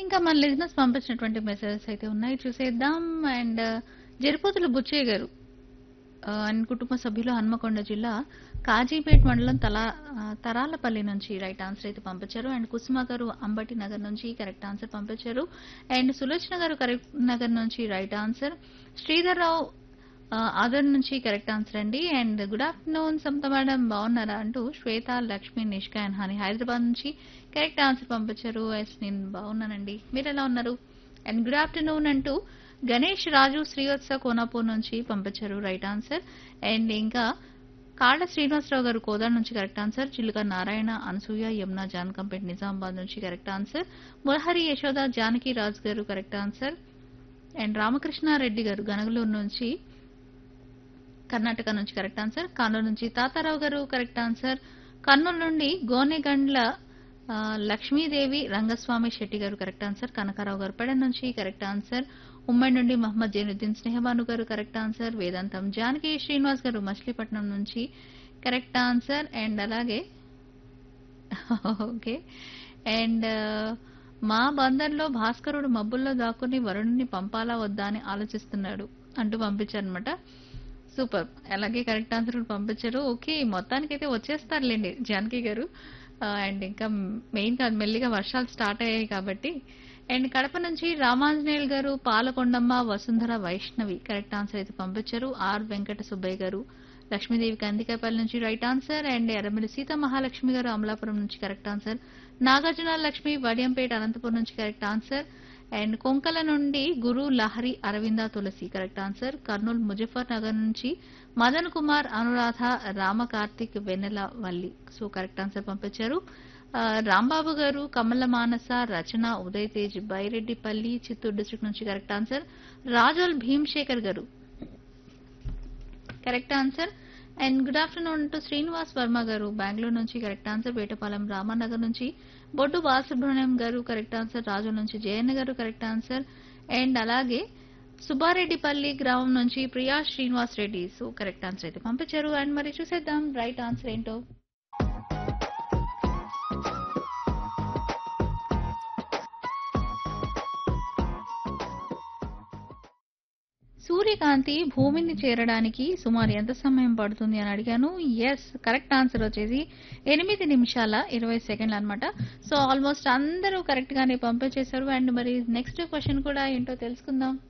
ఇంకా మన లిజినెస్ పంపించినటువంటి మెసేజెస్ అయితే ఉన్నాయి చూసేద్దాం అండ్ జరిపోతుల బుచ్చయ్య గారు ఆ, అండ్ కుటుంబ సభ్యులు హన్మకొండ జిల్లా కాజీపేట్ మండలం తలా ఆ, తరాలపల్లి నుంచి రైట్ ఆన్సర్ అయితే పంపించారు అండ్ కుసుమ గారు అంబటి నగర్ నుంచి కరెక్ట్ ఆన్సర్ పంపించారు అండ్ సులోచన గారు కరెక్ట్ నగర్ నుంచి రైట్ ఆన్సర్ శ్రీధర్ రావు ఆ, ఆదర్ నుంచి కరెక్ట్ ఆన్సర్ అండి and good afternoon Samata madam బాగున్నారా అంటూ శ్వేత లక్ష్మి నిష్కా అండ్ హాని హైదరాబాద్ నుంచి కరెక్ట్ ఆన్సర్ పంపించారు ఎస్ నేను బాగున్నానండి మీరు ఎలా ఉన్నారు అండ్ గుడ్ ఆఫ్టర్నూన్ అంటూ గణేష్ రాజు శ్రీవత్స కోనాపూర్ నుంచి పంపించారు రైట్ ఆన్సర్ అండ్ ఇంకా కాళ్ళ శ్రీనివాసరావు గారు కోదాడ నుంచి కరెక్ట్ ఆన్సర్ చిలుక నారాయణ అనసూయ యమున జానకంపేట్ నిజామాబాద్ నుంచి కరెక్ట్ ఆన్సర్ మురహరి యశోద జానకి రాజు గారు కరెక్ట్ ఆన్సర్ అండ్ రామకృష్ణారెడ్డి గారు గనగలూరు నుంచి కర్ణాటక నుంచి కరెక్ట్ ఆన్సర్ కర్నూలు నుంచి తాతారావు గారు కరెక్ట్ ఆన్సర్ కర్నూలు నుండి గోనెగండ్ల ఆ, లక్ష్మీదేవి రంగస్వామి శెట్టి గారు కరెక్ట్ ఆన్సర్ కనకారావు గారు పెడ నుంచి కరెక్ట్ ఆన్సర్ ఉమ్మడి నుండి మహమ్మద్ జైనుద్దీన్ స్నేహబాను గారు కరెక్ట్ ఆన్సర్ వేదాంతం జానకి శ్రీనివాస్ గారు మచిలీపట్నం నుంచి కరెక్ట్ ఆన్సర్ అండ్ అలాగే ఓకే అండ్ మా బందర్లో భాస్కరుడు మబ్బుల్లో దాక్కుని వరుణుని పంపాలా వద్దా అని ఆలోచిస్తున్నాడు అంటూ పంపించారనమాట సూపర్ అలాగే కరెక్ట్ ఆన్సర్ కూడా పంపించారు ఓకే మొత్తానికి అయితే వచ్చేస్తారులేండి జానకి గారు అండ్ ఇంకా మెయిన్ కాదు మెల్లిగా వర్షాలు స్టార్ట్ అయ్యాయి కాబట్టి అండ్ కడప నుంచి రామాంజనేయులు గారు పాలకొండమ్మ వసుంధర వైష్ణవి కరెక్ట్ ఆన్సర్ అయితే పంపించారు ఆర్ వెంకట సుబ్బయ్య గారు లక్ష్మీదేవి కందికాయపల్లి నుంచి right answer and Erramilli Sita Mahalakshmi గారు అమలాపురం నుంచి కరెక్ట్ ఆన్సర్ నాగార్జున లక్ష్మి వడియంపేట అనంతపురం నుంచి కరెక్ట్ ఆన్సర్ అండ్ కొంకల నుండి గురు లహరి అరవింద తులసి కరెక్ట్ ఆన్సర్ కర్నూలు ముజఫర్ నగర్ నుంచి Madan Kumar Anuradha Rama Karthik Vennela Valli so correct answer పంపించారు ఆ, రాంబాబు గారు కమల మానస రచన ఉదయ్ తేజ్ బైరెడ్డిపల్లి చిత్తూరు డిస్ట్రిక్ట్ నుంచి కరెక్ట్ ఆన్సర్ రాజోల్ భీమ్శేఖర్ గారు correct answer and good afternoon to Srinivas Varma గారు బెంగళూరు నుంచి కరెక్ట్ ఆన్సర్ వేటపాలెం రామానగర్ నుంచి బొడ్డు బాలసుబ్రహ్మణ్యం గారు కరెక్ట్ ఆన్సర్ రాజు నుంచి జయన్న గారు కరెక్ట్ ఆన్సర్ అండ్ అలాగే సుబ్బారెడ్డిపల్లి గ్రామం నుంచి Priya Srinivas Reddy so correct answer అయితే పంపించారు అండ్ మరి చూసేద్దాం రైట్ ఆన్సర్ ఏంటో సూర్యకాంతి భూమిని చేరడానికి సుమారు ఎంత సమయం పడుతుంది అని అడిగాను ఎస్ కరెక్ట్ ఆన్సర్ వచ్చేసి ఎనిమిది నిమిషాల ఇరవై సెకండ్లు అనమాట సో ఆల్మోస్ట్ అందరూ కరెక్ట్ గానే పంపించేశారు అండ్ మరి నెక్స్ట్ క్వశ్చన్ కూడా ఏంటో తెలుసుకుందాం